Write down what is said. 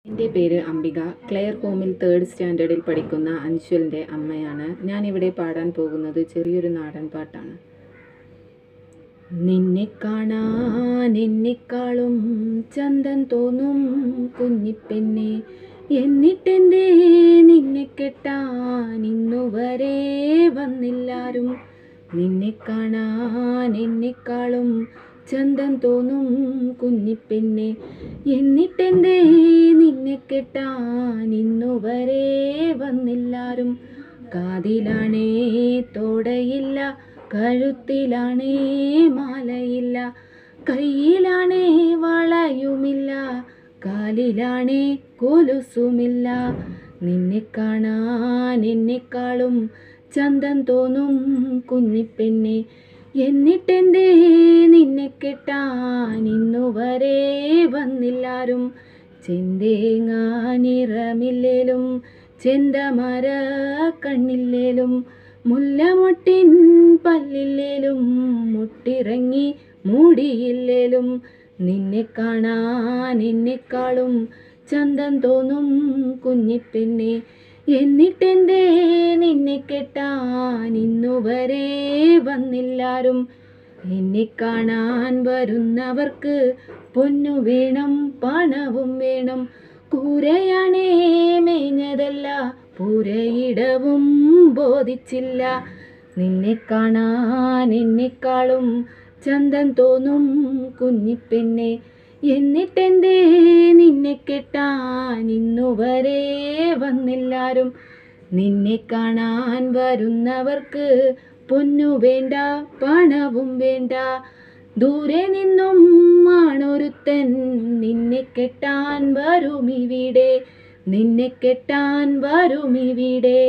എൻ്റെ പേര് അംബിക ക്ലെയർ ഹോമിൽ തേർഡ് സ്റ്റാൻഡേർഡിൽ പഠിക്കുന്ന അൻഷുലിൻ്റെ അമ്മയാണ് ഞാനിവിടെ പാടാൻ പോകുന്നത് ചെറിയൊരു നാടൻ പാട്ടാണ് നിന്നെ കാണാൻ എന്നെക്കാളും ചന്തം തോന്നും കുഞ്ഞിപ്പെണ്ണെ എന്നിട്ടെന്തേ നിന്നെ കെട്ടാൻ ഇന്നുവരെ വന്നില്ലാരും നിന്നെ കാണാൻ എന്നെക്കാളും ചന്തം തോന്നും കുഞ്ഞിപ്പെണ്ണെ എന്നിട്ടെന്തേ നിന്നെ കെട്ടാൻ ഇന്നുവരെ വന്നില്ലാരും കാതിലാണേ തോടയില്ല കഴുത്തിലാണേ മാലയില്ല കയ്യിലാണേ വളയുമില്ല കാലിലാണേ കൊലുസുമില്ല നിന്നെ കാണാൻ എന്നെക്കാളും ചന്തം തോന്നും കുഞ്ഞിപ്പെണ്ണെ എന്നിട്ടെന്തേ നിന്നെ കെട്ടാൻ ഇന്നുവരെ വന്നില്ലാരും ചെന്തേങ്ങാനിറമില്ലേലും ചെന്തമര കണ്ണില്ലേലും മുല്ലമൊട്ടിൻ പല്ലില്ലേലും മുട്ടിറങ്ങി മൂടിയില്ലേലും നിന്നെ കാണാൻ എന്നെക്കാളും ചന്തം തോന്നും കുഞ്ഞിപ്പെണ്ണെ എന്നിട്ടെന്തേ നിന്നെ കെട്ടാൻ ഇന്നുവരെ വന്നില്ലാരും എന്നെ കാണാൻ വരുന്നവർക്ക് പൊന്നു വേണം പണവും വേണം കൂരയാണേ മേഞ്ഞതല്ല പുരയിടവും ബോധിച്ചില്ല നിന്നെ കാണാൻ എന്നെക്കാളും ചന്തം തോന്നും കുഞ്ഞിപ്പെണ്ണെ എന്നിട്ടെന്തേ നിന്നെ കെട്ടാൻ ഇന്നുവരെ വന്നില്ലാരും നിന്നെ കാണാൻ വരുന്നവർക്ക് പൊന്നു വേണ്ട പണവും വേണ്ട ദൂരെ നിന്നും ആണൊരുത്തൻ നിന്നെ കെട്ടാൻ വരുമിവിടെ നിന്നെ കെട്ടാൻ വരുമിവിടെ